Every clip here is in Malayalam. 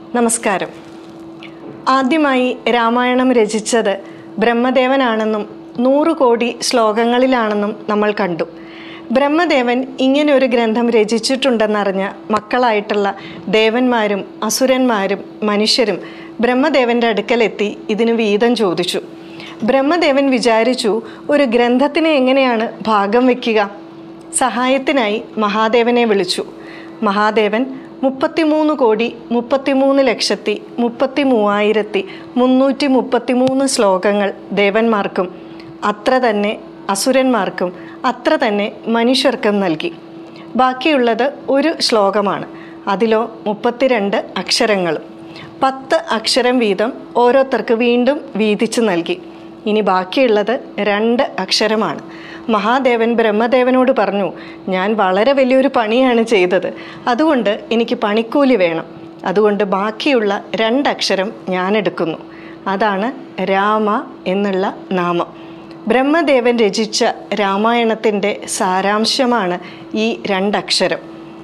നമസ്കാരം ആദ്യമായി രാമായണം രചിച്ചത് ബ്രഹ്മദേവനാണെന്നും നൂറ് കോടി ശ്ലോകങ്ങളിലാണെന്നും നമ്മൾ കണ്ടു ബ്രഹ്മദേവൻ ഇങ്ങനെ ഒരു ഗ്രന്ഥം രചിച്ചിട്ടുണ്ടെന്നറിഞ്ഞ മക്കളായിട്ടുള്ള ദേവന്മാരും അസുരന്മാരും മനുഷ്യരും ബ്രഹ്മദേവൻ്റെ അടുക്കലെത്തി ഇതിന് വീതം ചോദിച്ചു ബ്രഹ്മദേവൻ വിചാരിച്ചു ഒരു ഗ്രന്ഥത്തിനെ എങ്ങനെയാണ് ഭാഗം വയ്ക്കുക സഹായത്തിനായി മഹാദേവനെ വിളിച്ചു മഹാദേവൻ മുപ്പത്തിമൂന്ന് കോടി മുപ്പത്തിമൂന്ന് ലക്ഷത്തി മുപ്പത്തി മൂവായിരത്തി മുന്നൂറ്റി മുപ്പത്തിമൂന്ന് ശ്ലോകങ്ങൾ ദേവന്മാർക്കും അത്ര തന്നെ അസുരന്മാർക്കും അത്ര തന്നെ മനുഷ്യർക്കും നൽകി ബാക്കിയുള്ളത് ഒരു ശ്ലോകമാണ് അതിലോ മുപ്പത്തിരണ്ട് അക്ഷരങ്ങളും പത്ത് അക്ഷരം വീതം ഓരോരുത്തർക്ക് വീണ്ടും വീതിച്ചു നൽകി ഇനി ബാക്കിയുള്ളത് രണ്ട് അക്ഷരമാണ് മഹാദേവൻ ബ്രഹ്മദേവനോട് പറഞ്ഞു ഞാൻ വളരെ വലിയൊരു പണിയാണ് ചെയ്തത് അതുകൊണ്ട് എനിക്ക് പണിക്കൂലി വേണം അതുകൊണ്ട് ബാക്കിയുള്ള രണ്ടക്ഷരം ഞാൻ എടുക്കുന്നു അതാണ് രാമ എന്നുള്ള നാമം ബ്രഹ്മദേവൻ രചിച്ച രാമായണത്തിൻ്റെ സാരാംശമാണ് ഈ രണ്ടക്ഷരം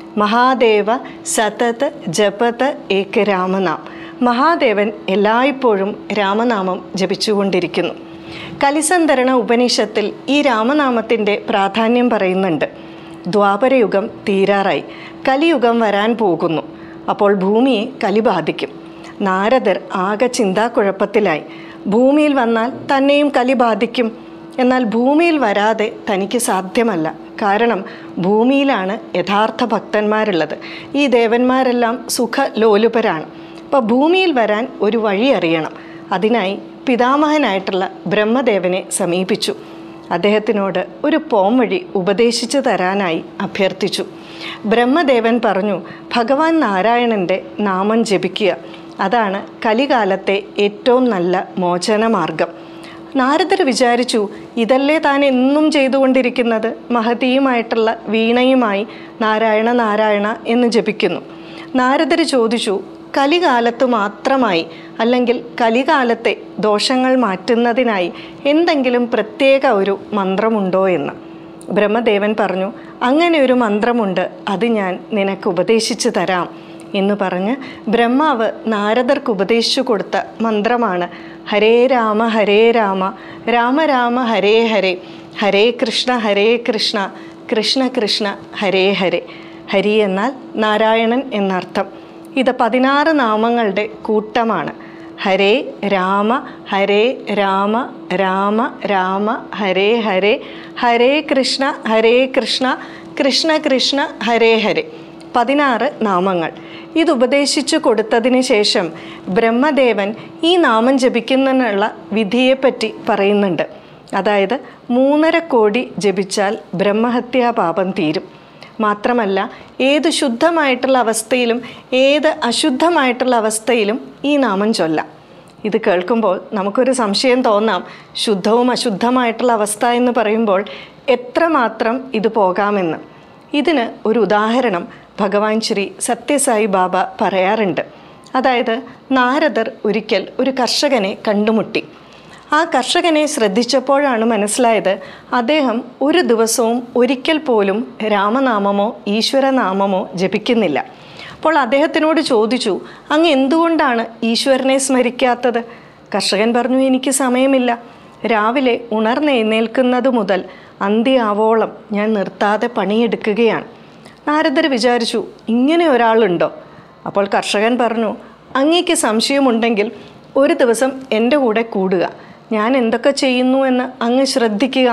മഹാദേവ സതത് ജപത് ഏക രാമനാം മഹാദേവൻ എല്ലായ്പ്പോഴും രാമനാമം ജപിച്ചുകൊണ്ടിരിക്കുന്നു കലിസന്ധരണ ഉപനിഷത്തിൽ ഈ രാമനാമത്തിൻ്റെ പ്രാധാന്യം പറയുന്നുണ്ട് ദ്വാപരയുഗം തീരാറായി കലിയുഗം വരാൻ പോകുന്നു അപ്പോൾ ഭൂമിയെ കലി ബാധിക്കും നാരദർ ആകെ ചിന്താക്കുഴപ്പത്തിലായി ഭൂമിയിൽ വന്നാൽ തന്നെയും കലി ബാധിക്കും എന്നാൽ ഭൂമിയിൽ വരാതെ തനിക്ക് സാധ്യമല്ല കാരണം ഭൂമിയിലാണ് യഥാർത്ഥ ഭക്തന്മാരുള്ളത് ഈ ദേവന്മാരെല്ലാം സുഖലോലുപരാണ് അപ്പോൾ ഭൂമിയിൽ വരാൻ ഒരു വഴി അറിയണം അതിനായി പിതാമഹനായിട്ടുള്ള ബ്രഹ്മദേവനെ സമീപിച്ചു അദ്ദേഹത്തിനോട് ഒരു പോം വഴി ഉപദേശിച്ചു തരാനായി അഭ്യർത്ഥിച്ചു ബ്രഹ്മദേവൻ പറഞ്ഞു ഭഗവാൻ നാരായണൻ്റെ നാമം ജപിക്കുക അതാണ് കലികാലത്തെ ഏറ്റവും നല്ല മോചനമാർഗം നാരദർ വിചാരിച്ചു ഇതല്ലേ താൻ എന്നും ചെയ്തുകൊണ്ടിരിക്കുന്നത് മഹതിയുമായിട്ടുള്ള വീണയുമായി നാരായണ നാരായണ എന്ന് ജപിക്കുന്നു നാരദർ ചോദിച്ചു കലികാലത്ത് മാത്രമായി അല്ലെങ്കിൽ കലികാലത്തെ ദോഷങ്ങൾ മാറ്റുന്നതിനായി എന്തെങ്കിലും പ്രത്യേക ഒരു മന്ത്രമുണ്ടോ എന്ന് ബ്രഹ്മദേവൻ പറഞ്ഞു അങ്ങനെ ഒരു മന്ത്രമുണ്ട് അത് ഞാൻ നിനക്ക് ഉപദേശിച്ചു തരാം എന്ന് പറഞ്ഞ് ബ്രഹ്മാവ് നാരദർക്ക് ഉപദേശിച്ചു കൊടുത്ത മന്ത്രമാണ് ഹരേ രാമ ഹരേ രാമ രാമ രാമ ഹരേ ഹരേ ഹരേ കൃഷ്ണ ഹരേ കൃഷ്ണ കൃഷ്ണ കൃഷ്ണ ഹരേ ഹരേ ഹരി എന്നാൽ നാരായണൻ എന്നർത്ഥം ഇത് പതിനാറ് നാമങ്ങളുടെ കൂട്ടമാണ് ഹരേ രാമ ഹരേ രാമ രാമ രാമ ഹരേ ഹരേ ഹരേ കൃഷ്ണ ഹരേ കൃഷ്ണ കൃഷ്ണ കൃഷ്ണ ഹരേ ഹരേ പതിനാറ് നാമങ്ങൾ ഇത് ഉപദേശിച്ചു കൊടുത്തതിന് ശേഷം ബ്രഹ്മദേവൻ ഈ നാമം ജപിക്കുന്നതിനുള്ള വിധിയെപ്പറ്റി പറയുന്നുണ്ട് അതായത് മൂന്നര കോടി ജപിച്ചാൽ ബ്രഹ്മഹത്യാ പാപം തീരും മാത്രമല്ല ഏത് ശുദ്ധമായിട്ടുള്ള അവസ്ഥയിലും ഏത് അശുദ്ധമായിട്ടുള്ള അവസ്ഥയിലും ഈ നാമം ചൊല്ലാം ഇത് കേൾക്കുമ്പോൾ നമുക്കൊരു സംശയം തോന്നാം ശുദ്ധവും അശുദ്ധമായിട്ടുള്ള അവസ്ഥ എന്ന് പറയുമ്പോൾ എത്രമാത്രം ഇത് പോകാമെന്ന് ഇതിന് ഒരു ഉദാഹരണം ഭഗവാൻ ശ്രീ സത്യസായി ബാബ പറയാറുണ്ട് അതായത് നാരദർ ഒരിക്കൽ ഒരു കർഷകനെ കണ്ടുമുട്ടി ആ കർഷകനെ ശ്രദ്ധിച്ചപ്പോഴാണ് മനസ്സിലായത് അദ്ദേഹം ഒരു ദിവസവും ഒരിക്കൽ പോലും രാമനാമമോ ഈശ്വരനാമമോ ജപിക്കുന്നില്ല അപ്പോൾ അദ്ദേഹത്തിനോട് ചോദിച്ചു അങ്ങ് എന്തുകൊണ്ടാണ് ഈശ്വരനെ സ്മരിക്കാത്തത് കർഷകൻ പറഞ്ഞു എനിക്ക് സമയമില്ല രാവിലെ ഉണർന്നെഴുന്നേൽക്കുന്നത് മുതൽ അന്ത്യാവോളം ഞാൻ നിർത്താതെ പണിയെടുക്കുകയാണ് നാരദർ വിചാരിച്ചു ഇങ്ങനെ ഒരാളുണ്ടോ അപ്പോൾ കർഷകൻ പറഞ്ഞു അങ്ങേക്ക് സംശയമുണ്ടെങ്കിൽ ഒരു ദിവസം എൻ്റെ കൂടെ കൂടുക ഞാൻ എന്തൊക്കെ ചെയ്യുന്നു എന്ന് അങ്ങ് ശ്രദ്ധിക്കുക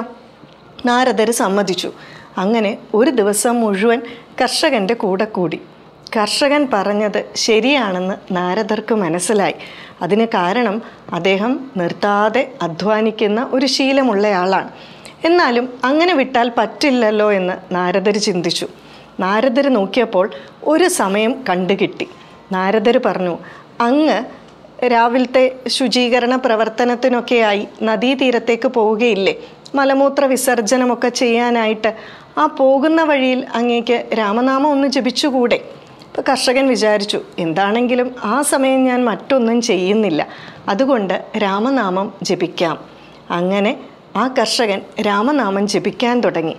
നാരദർ സമ്മതിച്ചു അങ്ങനെ ഒരു ദിവസം മുഴുവൻ കർഷകൻ്റെ കൂടെ കൂടി കർഷകൻ പറഞ്ഞത് ശരിയാണെന്ന് നാരദർക്ക് മനസ്സിലായി അതിന് കാരണം അദ്ദേഹം നിർത്താതെ അധ്വാനിക്കുന്ന ഒരു ശീലമുള്ളയാളാണ് എന്നാലും അങ്ങനെ വിട്ടാൽ പറ്റില്ലല്ലോ എന്ന് നാരദർ ചിന്തിച്ചു നാരദർ നോക്കിയപ്പോൾ ഒരു സമയം കണ്ടുകിട്ടി നാരദർ പറഞ്ഞു അങ്ങ് രാവിലത്തെ ശുചീകരണ പ്രവർത്തനത്തിനൊക്കെയായി നദീതീരത്തേക്ക് പോവുകയില്ലേ മലമൂത്ര വിസർജനമൊക്കെ ചെയ്യാനായിട്ട് ആ പോകുന്ന വഴിയിൽ അങ്ങേക്ക് രാമനാമം ഒന്ന് ജപിച്ചുകൂടെ ഇപ്പോൾ കർഷകൻ വിചാരിച്ചു എന്താണെങ്കിലും ആ സമയം ഞാൻ മറ്റൊന്നും ചെയ്യുന്നില്ല അതുകൊണ്ട് രാമനാമം ജപിക്കാം അങ്ങനെ ആ കർഷകൻ രാമനാമം ജപിക്കാൻ തുടങ്ങി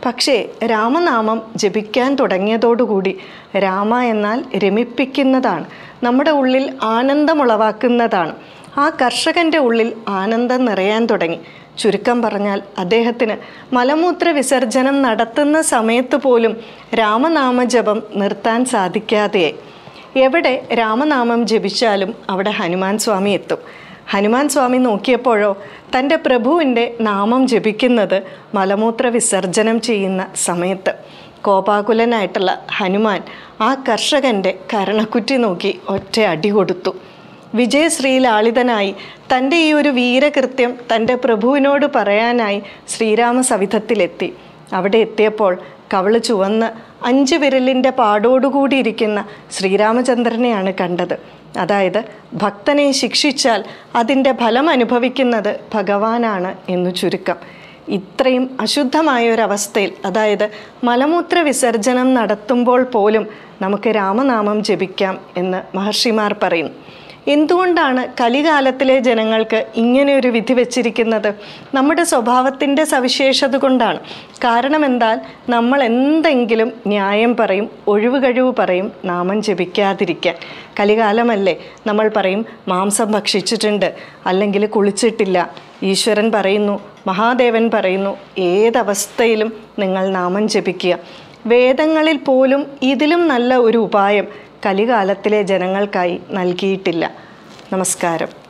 പക്ഷേ രാമനാമം ജപിക്കാൻ തുടങ്ങിയതോടുകൂടി രാമ എന്നാൽ രമിപ്പിക്കുന്നതാണ് നമ്മുടെ ഉള്ളിൽ ആനന്ദമുളവാക്കുന്നതാണ് ആ കർഷകൻ്റെ ഉള്ളിൽ ആനന്ദം നിറയാൻ തുടങ്ങി ചുരുക്കം പറഞ്ഞാൽ അദ്ദേഹത്തിന് മലമൂത്ര വിസർജനം നടത്തുന്ന സമയത്ത് പോലും രാമനാമജപം നിർത്താൻ സാധിക്കാതെയായി എവിടെ രാമനാമം ജപിച്ചാലും അവിടെ ഹനുമാൻ സ്വാമി എത്തും ഹനുമാൻ സ്വാമി നോക്കിയപ്പോഴോ തൻ്റെ പ്രഭുവിൻ്റെ നാമം ജപിക്കുന്നത് മലമൂത്ര വിസർജനം ചെയ്യുന്ന സമയത്ത് കോപാകുലനായിട്ടുള്ള ഹനുമാൻ ആ കർഷകൻ്റെ കരണക്കുറ്റി നോക്കി ഒറ്റ അടി കൊടുത്തു വിജയശ്രീലാളിതനായി തൻ്റെ ഈ ഒരു വീരകൃത്യം തൻ്റെ പ്രഭുവിനോട് പറയാനായി ശ്രീരാമ സവിധത്തിലെത്തി അവിടെ എത്തിയപ്പോൾ കവള് ചുവന്ന് അഞ്ച് വിരലിൻ്റെ പാടോടുകൂടിയിരിക്കുന്ന ശ്രീരാമചന്ദ്രനെയാണ് കണ്ടത് അതായത് ഭക്തനെ ശിക്ഷിച്ചാൽ അതിൻ്റെ ഫലം അനുഭവിക്കുന്നത് ഭഗവാനാണ് എന്നു ചുരുക്കം ഇത്രയും അശുദ്ധമായ ഒരവസ്ഥയിൽ അതായത് മലമൂത്ര വിസർജനം നടത്തുമ്പോൾ പോലും നമുക്ക് രാമനാമം ജപിക്കാം എന്ന് മഹർഷിമാർ പറയുന്നു എന്തുകൊണ്ടാണ് കലികാലത്തിലെ ജനങ്ങൾക്ക് ഇങ്ങനെ ഒരു വിധി വെച്ചിരിക്കുന്നത് നമ്മുടെ സ്വഭാവത്തിൻ്റെ സവിശേഷത കൊണ്ടാണ് കാരണം എന്താൽ നമ്മൾ എന്തെങ്കിലും ന്യായം പറയും ഒഴിവ് കഴിവ് പറയും നാമം ജപിക്കാതിരിക്കാൻ കലികാലമല്ലേ നമ്മൾ പറയും മാംസം ഭക്ഷിച്ചിട്ടുണ്ട് അല്ലെങ്കിൽ കുളിച്ചിട്ടില്ല ഈശ്വരൻ പറയുന്നു മഹാദേവൻ പറയുന്നു ഏതവസ്ഥയിലും നിങ്ങൾ നാമം ജപിക്കുക വേദങ്ങളിൽ പോലും ഇതിലും നല്ല ഒരു ഉപായം കലികാലത്തിലെ ജനങ്ങൾക്കായി നൽകിയിട്ടില്ല നമസ്കാരം